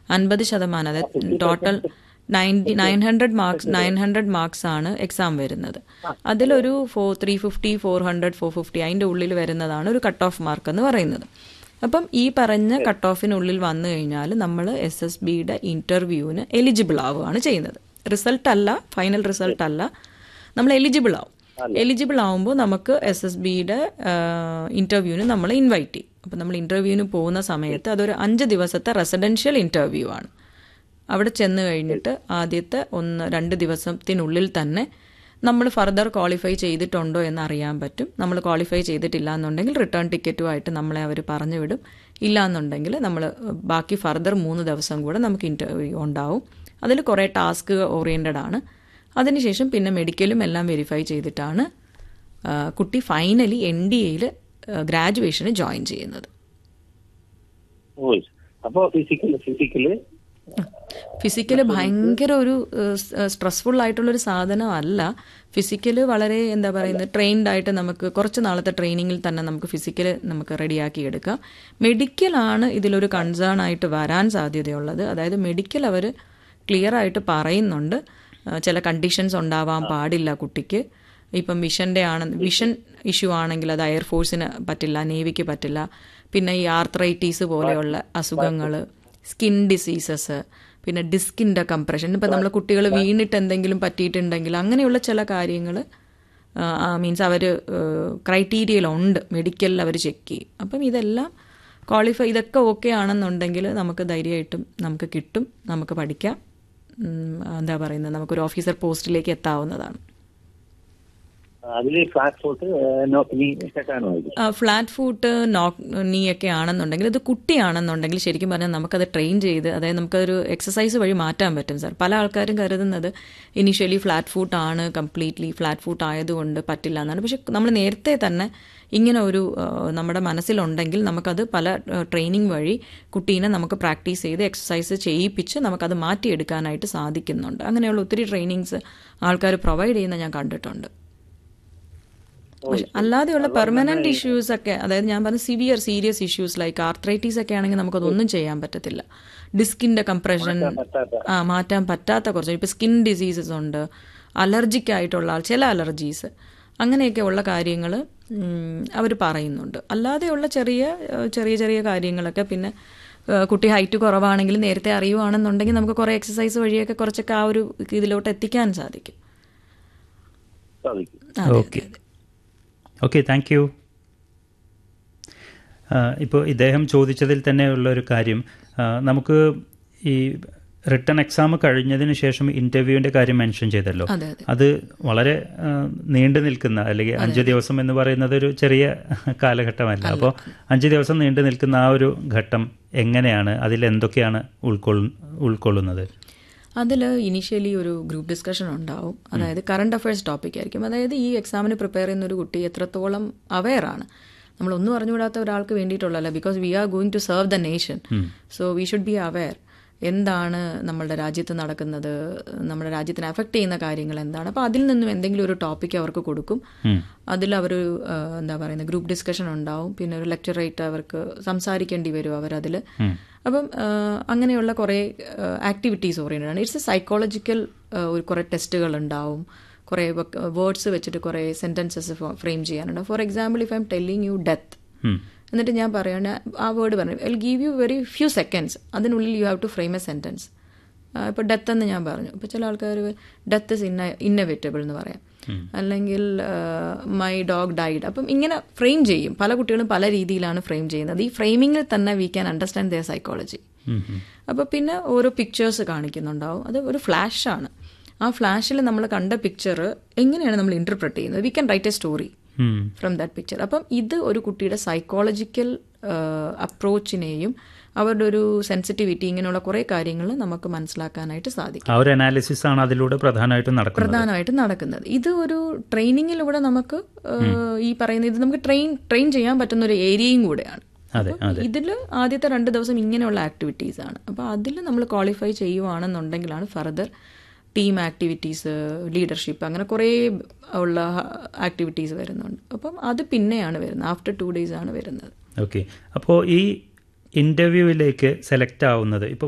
അൻപത് ശതമാനം അതായത് total ninety nine hundred marks nine hundred marks ആണ് എക്സാം വരുന്നത് അതിലൊരു four three fifty four hundred four fifty അതിൻ്റെ ഉള്ളിൽ വരുന്നതാണ് ഒരു കട്ട് ഓഫ് മാർക്ക് എന്ന് പറയുന്നത് അപ്പം ഈ പറഞ്ഞ കട്ട് ഓഫിനുള്ളിൽ വന്നു കഴിഞ്ഞാൽ നമ്മൾ എസ് എസ് ബിയുടെ ഇൻ്റർവ്യൂവിന് എലിജിബിൾ ആവുകയാണ് ചെയ്യുന്നത് റിസൾട്ട് അല്ല ഫൈനൽ റിസൾട്ട് അല്ല നമ്മൾ എലിജിബിൾ ആവും എലിജിബിൾ ആവുമ്പോൾ നമുക്ക് എസ് എസ് ബിയുടെ ഇൻ്റർവ്യൂവിന് നമ്മൾ ഇൻവൈറ്റ് ചെയ്യും അപ്പം നമ്മൾ ഇൻ്റർവ്യൂവിന് പോകുന്ന സമയത്ത് അതൊരു അഞ്ച് ദിവസത്തെ റെസിഡൻഷ്യൽ ഇൻ്റർവ്യൂ ആണ് അവിടെ ചെന്ന് കഴിഞ്ഞിട്ട് ആദ്യത്തെ ഒന്ന് രണ്ട് ദിവസത്തിനുള്ളിൽ തന്നെ നമ്മൾ ഫർദർ ക്വാളിഫൈ ചെയ്തിട്ടുണ്ടോ എന്ന് അറിയാൻ പറ്റും നമ്മൾ ക്വാളിഫൈ ചെയ്തിട്ടില്ല എന്നുണ്ടെങ്കിൽ റിട്ടേൺ ടിക്കറ്റുമായിട്ട് നമ്മളെ അവർ പറഞ്ഞു വിടും ഇല്ല എന്നുണ്ടെങ്കിൽ നമ്മൾ ബാക്കി ഫർദർ മൂന്ന് ദിവസം കൂടെ നമുക്ക് ഇൻ്റർവ്യൂ ഉണ്ടാവും അതിൽ കുറേ ടാസ്ക് ഓറിയൻറ്റഡ് ആണ് അതിനുശേഷം പിന്നെ മെഡിക്കലും എല്ലാം വെരിഫൈ ചെയ്തിട്ടാണ് ആ, കുട്ടി ഫൈനലി എൻ ഡി എയിൽ ഗ്രാജുവേഷന് ജോയിൻ ചെയ്യുന്നത് ഓ അപ്പോ ഫിസിക്കല് ഫിസിക്കല് ഫിസിക്കൽ ഭയങ്കര ഒരു സ്ട്രെസ്ഫുൾ ആയിട്ടുള്ളൊരു സാധനമല്ല ഫിസിക്കൽ വളരെ എന്താ പറയുന്നത് ട്രെയിൻഡ് ആയിട്ട് നമുക്ക് കുറച്ച് നാളത്തെ ട്രെയിനിങ്ങിൽ തന്നെ നമുക്ക് ഫിസിക്കൽ നമുക്ക് റെഡിയാക്കി എടുക്കാം മെഡിക്കലാണ് ഇതിലൊരു കൺസേൺ ആയിട്ട് വരാൻ സാധ്യതയുള്ളത് അതായത് മെഡിക്കൽ അവർ ക്ലിയർ ആയിട്ട് പറയുന്നുണ്ട് ആ, ചില കണ്ടീഷൻസ് ഉണ്ടാവാൻ പാടില്ല കുട്ടിക്ക് ഇപ്പം വിഷൻ്റെ ആണ് വിഷൻ ഇഷ്യൂ ആണെങ്കിൽ അത് എയർഫോഴ്സിന് പറ്റില്ല നേവിക്ക് പറ്റില്ല പിന്നെ ഈ ആർത്രൈറ്റീസ് പോലെയുള്ള അസുഖങ്ങൾ സ്കിൻ ഡിസീസസ് പിന്നെ ഡിസ്കിൻ്റെ കംപ്രഷൻ ഇപ്പം നമ്മൾ കുട്ടികൾ വീണിട്ട് എന്തെങ്കിലും പറ്റിയിട്ടുണ്ടെങ്കിൽ അങ്ങനെയുള്ള ചില കാര്യങ്ങൾ മീൻസ് അവർ ക്രൈറ്റീരിയയിലുണ്ട് മെഡിക്കലിൽ അവർ ചെക്ക് ചെയ്യും അപ്പം ഇതെല്ലാം ക്വാളിഫൈ ഇതൊക്കെ ഓക്കെ ആണെന്നുണ്ടെങ്കിൽ നമുക്ക് ധൈര്യമായിട്ടും നമുക്ക് കിട്ടും നമുക്ക് പഠിക്കാം ഉം, എന്താ പറയുന്നത് നമുക്കൊരു ഓഫീസർ പോസ്റ്റിലേക്ക് എത്താവുന്നതാണ് അതില് ഫ്ലാറ്റ് ഫോട്ട് നോക്കിനി സെറ്റാണോ ഇത് ഫ്ലാറ്റ് ഫൂട്ട് നോക്ക് നീ ഒക്കെ ആണെന്നുണ്ടെങ്കിൽ ഇത് കുട്ടിയാണെന്നുണ്ടെങ്കിൽ ശരിക്കും പറഞ്ഞാൽ നമുക്കത് ട്രെയിൻ ചെയ്ത് അതായത് നമുക്കതൊരു എക്സസൈസ് വഴി മാറ്റാൻ പറ്റും സാർ പല ആൾക്കാരും കരുതുന്നത് ഇനീഷ്യലി ഫ്ലാറ്റ് ഫൂട്ട് ആണ് കംപ്ലീറ്റ്ലി ഫ്ലാറ്റ് ഫൂട്ട് ആയതുകൊണ്ട് പറ്റില്ല എന്നാണ് പക്ഷെ നമ്മൾ നേരത്തെ തന്നെ ഇങ്ങനെ ഒരു ആ, നമ്മുടെ മനസ്സിലുണ്ടെങ്കിൽ നമുക്കത് പല ട്രെയിനിങ് വഴി കുട്ടീനെ നമുക്ക് പ്രാക്ടീസ് ചെയ്ത് എക്സസൈസ് ചെയ്യിപ്പിച്ച് നമുക്കത് മാറ്റിയെടുക്കാനായിട്ട് സാധിക്കുന്നുണ്ട് അങ്ങനെയുള്ള ഒത്തിരി ട്രെയിനിങ്സ് ആൾക്കാർ പ്രൊവൈഡ് ചെയ്യുന്ന ഞാൻ കണ്ടിട്ടുണ്ട് പക്ഷെ അല്ലാതെയുള്ള പെർമനന്റ് ഇഷ്യൂസ് ഒക്കെ അതായത് ഞാൻ പറഞ്ഞ severe serious issues like arthritis ഒക്കെ ആണെങ്കിൽ നമുക്കതൊന്നും ചെയ്യാൻ പറ്റത്തില്ല ഡിസ്കിന്റെ കംപ്രഷൻ ആ മാറ്റാൻ പറ്റാത്ത കുറച്ച് ഇപ്പൊ സ്കിൻ ഡിസീസസ് ഉണ്ട് അലർജിക് ആയിട്ടുള്ള ആൾ ചില അലർജീസ് അങ്ങനെയൊക്കെ ഉള്ള കാര്യങ്ങൾ അവർ പറയുന്നുണ്ട് അല്ലാതെയുള്ള ചെറിയ ഏഹ്, ചെറിയ ചെറിയ കാര്യങ്ങളൊക്കെ പിന്നെ ഏഹ്, കുട്ടി ഹൈറ്റ് കുറവാണെങ്കിൽ നേരത്തെ അറിയുവാണെന്നുണ്ടെങ്കിൽ നമുക്ക് കുറേ എക്സസൈസ് വഴിയൊക്കെ കുറച്ചൊക്കെ ആ ഒരു ഇതിലോട്ട് എത്തിക്കാൻ സാധിക്കും സാധിക്കും അതെ, ഓക്കെ ഓക്കെ താങ്ക് യു ഇപ്പോൾ ഇദ്ദേഹം ചോദിച്ചതിൽ തന്നെയുള്ള ഒരു കാര്യം ആ, നമുക്ക് ഈ റിട്ടേൺ എക്സാം കഴിഞ്ഞതിന് ശേഷം ഇൻ്റർവ്യൂവിൻ്റെ കാര്യം മെൻഷൻ ചെയ്തല്ലോ അതെ അതെ അത് വളരെ ആ, നീണ്ടു നിൽക്കുന്ന അല്ലെങ്കിൽ അഞ്ച് ദിവസം എന്ന് പറയുന്നത് ഒരു ചെറിയ കാലഘട്ടമല്ല അപ്പോൾ അഞ്ച് ദിവസം നീണ്ടു നിൽക്കുന്ന ആ ഒരു ഘട്ടം എങ്ങനെയാണ് അതിൽ എന്തൊക്കെയാണ് ഉൾക്കൊള്ളു ഉൾക്കൊള്ളുന്നത് അതിൽ ഇനീഷ്യലി ഒരു ഗ്രൂപ്പ് ഡിസ്കഷൻ ഉണ്ടാവും അതായത് കറണ്ട് അഫയേഴ്സ് ടോപ്പിക് ആയിരിക്കും അതായത് ഈ എക്സാമിന് പ്രിപ്പയർ ചെയ്യുന്ന ഒരു കുട്ടി എത്രത്തോളം അവെയർ ആണ് നമ്മൾ ഒന്നും അറിഞ്ഞുകൂടാത്ത ഒരാൾക്ക് വേണ്ടിയിട്ടുള്ളതല്ല because we are going to serve the nation so we should be aware എന്താണ് നമ്മളുടെ രാജ്യത്ത് നടക്കുന്നത് നമ്മുടെ രാജ്യത്തിനെ അഫക്റ്റ് ചെയ്യുന്ന കാര്യങ്ങൾ എന്താണ് അപ്പോൾ അതിൽ നിന്നും എന്തെങ്കിലും ഒരു ടോപ്പിക് അവർക്ക് കൊടുക്കും അതിൽ അവർ എന്താ പറയുന്നത് ഗ്രൂപ്പ് ഡിസ്കഷൻ ഉണ്ടാവും പിന്നെ ഒരു ലെക്ചറേറ്റ് അവർക്ക് സംസാരിക്കേണ്ടി വരും അവരതിൽ അപ്പം ആ, അങ്ങനെയുള്ള കുറേ ആക്ടിവിറ്റീസ് ഓറിയൻറ്റഡ് ആണ് ഇറ്റ്സ് എ സൈക്കോളജിക്കൽ ഒരു കുറേ ടെസ്റ്റുകൾ ഉണ്ടാവും കുറേ വേർഡ്സ് വെച്ചിട്ട് കുറേ സെൻറ്റൻസസ് ഫ്രെയിം ചെയ്യാനുണ്ട് for example if I'm telling you death എന്നിട്ട് ഞാൻ പറയണ ആ വേർഡ് പറഞ്ഞു I give you very few seconds അതിനുള്ളിൽ you have to frame a sentence ഇപ്പോൾ ഡെത്ത് എന്ന് ഞാൻ പറഞ്ഞു ഇപ്പോൾ ചില ആൾക്കാർ ഡെത്ത് ഇസ് ഇന്ന ഇന്നവേറ്റബിൾ എന്ന് പറയാം അല്ലെങ്കിൽ മൈ ഡോഗ് ഡൈഡ് അപ്പം ഇങ്ങനെ ഫ്രെയിം ചെയ്യും പല കുട്ടികളും പല രീതിയിലാണ് ഫ്രെയിം ചെയ്യുന്നത് ഈ ഫ്രെയിമിങ്ങിൽ തന്നെ we can understand their psychology അപ്പോൾ പിന്നെ ഓരോ പിക്ചേഴ്സ് കാണിക്കുന്നുണ്ടാവും അത് ഒരു ഫ്ലാഷാണ് ആ ഫ്ലാഷിൽ നമ്മൾ കണ്ട പിക്ചർ എങ്ങനെയാണ് നമ്മൾ ഇന്റർപ്രറ്റ് ചെയ്യുന്നത് we can write a story from that picture അപ്പം ഇത് ഒരു കുട്ടിയുടെ സൈക്കോളജിക്കൽ അപ്രോച്ചിനെയും അവരുടെ ഒരു സെൻസിറ്റിവിറ്റി ഇങ്ങനെയുള്ള കുറേ കാര്യങ്ങൾ നമുക്ക് മനസ്സിലാക്കാനായിട്ട് സാധിക്കും ആ ഒരു അനാലിസിസ് ആണ് അതിലൂടെ പ്രധാനമായിട്ടും നടക്കുന്നത് പ്രധാനമായിട്ടും നടക്കുന്നത് ഇത് ഒരു ട്രെയിനിങ്ങിലൂടെ നമുക്ക് ഏഹ്, ഈ പറയുന്ന ഇത് നമുക്ക് ട്രെയിൻ ട്രെയിൻ ചെയ്യാൻ പറ്റുന്ന ഒരു ഏരിയയും കൂടെയാണ് അതെ അതെ ഇതിൽ ആദ്യത്തെ രണ്ട് ദിവസം ഇങ്ങനെയുള്ള ആക്ടിവിറ്റീസ് ആണ് അപ്പോൾ അതിൽ നമ്മൾ ക്വാളിഫൈ ചെയ്യുവാണെന്നുണ്ടെങ്കിലാണ് ഫർദർ ടീം ആക്ടിവിറ്റീസ് ലീഡർഷിപ്പ് അങ്ങനെ കുറേ ഉള്ള ആക്ടിവിറ്റീസ് വരുന്നുണ്ട് അപ്പം അത് പിന്നെയാണ് വരുന്നത് ആഫ്റ്റർ ടു ഡേയ്സ് ആണ് വരുന്നത് ഓക്കെ അപ്പോൾ ഈ ഇൻ്റർവ്യൂവിലേക്ക് സെലക്ട് ആവുന്നത് ഇപ്പോൾ